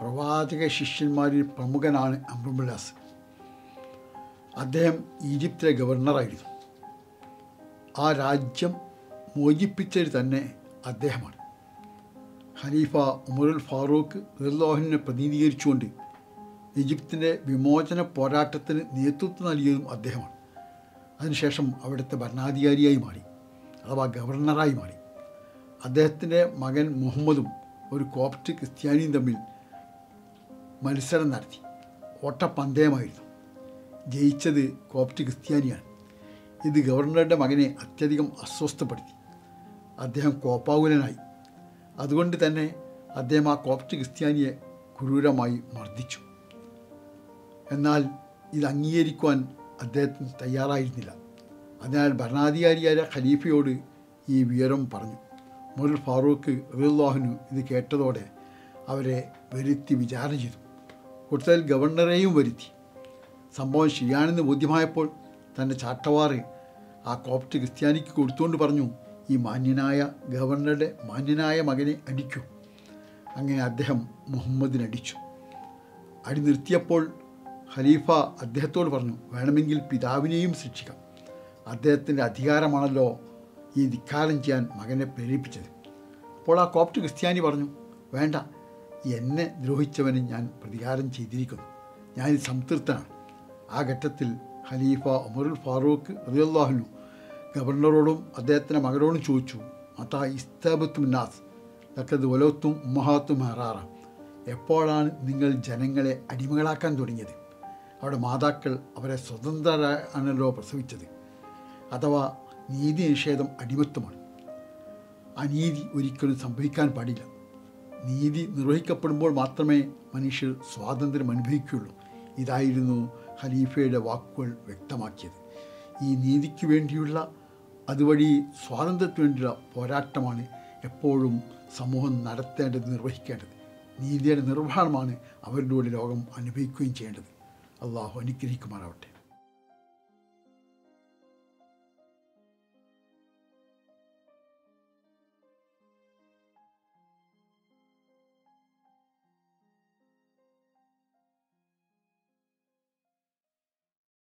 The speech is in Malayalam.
പ്രവാചക ശിഷ്യന്മാരിൽ പ്രമുഖനാണ് അമ്രുബുല്ലാസ് അദ്ദേഹം ഈജിപ്തിലെ ഗവർണറായിരുന്നു ആ രാജ്യം മോചിപ്പിച്ചത് തന്നെ അദ്ദേഹമാണ് ഖലീഫ ഉമറുൽ ഫാറൂഖ് റഹ്ലോഹിനെ പ്രതിനിധീകരിച്ചുകൊണ്ട് ഈജിപ്തിൻ്റെ വിമോചന പോരാട്ടത്തിന് നേതൃത്വം നൽകിയതും അദ്ദേഹമാണ് അതിനുശേഷം അവിടുത്തെ ഭരണാധികാരിയായി മാറി അഥവാ ഗവർണറായി മാറി അദ്ദേഹത്തിൻ്റെ മകൻ മുഹമ്മദും ഒരു കോപ്റ്റ് ക്രിസ്ത്യാനിയും തമ്മിൽ മത്സരം നടത്തി ഓട്ടപ്പന്തയമായിരുന്നു ജയിച്ചത് കോപ്റ്റ് ക്രിസ്ത്യാനിയാണ് ഇത് ഗവർണറുടെ മകനെ അത്യധികം അസ്വസ്ഥപ്പെടുത്തി അദ്ദേഹം കോപ്പാകുലനായി അതുകൊണ്ട് തന്നെ അദ്ദേഹം ആ കോപ്റ്റ് ക്രിസ്ത്യാനിയെ ക്രൂരമായി മർദ്ദിച്ചു എന്നാൽ ഇത് അംഗീകരിക്കുവാൻ അദ്ദേഹത്തിന് തയ്യാറായിരുന്നില്ല അതിനാൽ ഭരണാധികാരിയായ ഖലീഫയോട് ഈ വിവരം പറഞ്ഞു മുൽ ഫാറൂഖ് റഹ്ലാഹുനു ഇത് കേട്ടതോടെ അവരെ വരുത്തി വിചാരണ ചെയ്തു കൂടുതൽ ഗവർണറെയും വരുത്തി സംഭവം ശരിയാണെന്ന് ബോധ്യമായപ്പോൾ തൻ്റെ ചാട്ടവാറ് ആ കോപ്റ്റ് ക്രിസ്ത്യാനിക്ക് കൊടുത്തുകൊണ്ട് പറഞ്ഞു ഈ മാന്യനായ ഗവർണറുടെ മാന്യനായ മകനെ അടിക്കൂ അങ്ങനെ അദ്ദേഹം മുഹമ്മദിനടിച്ചു അടി നിർത്തിയപ്പോൾ ഖലീഫ അദ്ദേഹത്തോട് പറഞ്ഞു വേണമെങ്കിൽ പിതാവിനെയും ശിക്ഷിക്കാം അദ്ദേഹത്തിൻ്റെ അധികാരമാണല്ലോ ഈ ധിക്കാരം ചെയ്യാൻ മകനെ പ്രേരിപ്പിച്ചത് അപ്പോൾ ആ കോപ്റ്റ് ക്രിസ്ത്യാനി പറഞ്ഞു വേണ്ട എന്നെ ദ്രോഹിച്ചവന് ഞാൻ പ്രതികാരം ചെയ്തിരിക്കുന്നു ഞാൻ സംതൃപ്തനാണ് ആ ഘട്ടത്തിൽ ഖലീഫ ഉമറുൽ ഫാറൂഖ് റളിയല്ലാഹു ഗവർണറോടും അദ്ദേഹത്തിൻ്റെ മകനോടും ചോദിച്ചു അതാ ഇസ്താബത്തും നാസ് ലക്കത് ഒലോത്തും ഉമ്മഹാത്തും ഹറാറ എപ്പോഴാണ് നിങ്ങൾ ജനങ്ങളെ അടിമകളാക്കാൻ തുടങ്ങിയത് അവിടെ മാതാക്കൾ അവരെ സ്വതന്ത്രരാണല്ലോ പ്രസവിച്ചത് അഥവാ നീതി നിഷേധം അടിമത്വമാണ് അനീതി ഒരിക്കലും സംഭവിക്കാൻ പാടില്ല നീതി നിർവഹിക്കപ്പെടുമ്പോൾ മാത്രമേ മനുഷ്യർ സ്വാതന്ത്ര്യം അനുഭവിക്കുകയുള്ളൂ ഇതായിരുന്നു ഖലീഫയുടെ വാക്കുകൾ വ്യക്തമാക്കിയത് ഈ നീതിക്ക് വേണ്ടിയുള്ള അതുവഴി സ്വാതന്ത്ര്യത്തിന് വേണ്ടിയുള്ള പോരാട്ടമാണ് എപ്പോഴും സമൂഹം നടത്തേണ്ടത് നിർവഹിക്കേണ്ടത് നീതിയുടെ നിർവഹണമാണ് അവരിലൂടെ ലോകം അനുഭവിക്കുകയും ചെയ്യേണ്ടത് അള്ളാഹു അനുഗ്രഹിക്കുമാറാവട്ടെ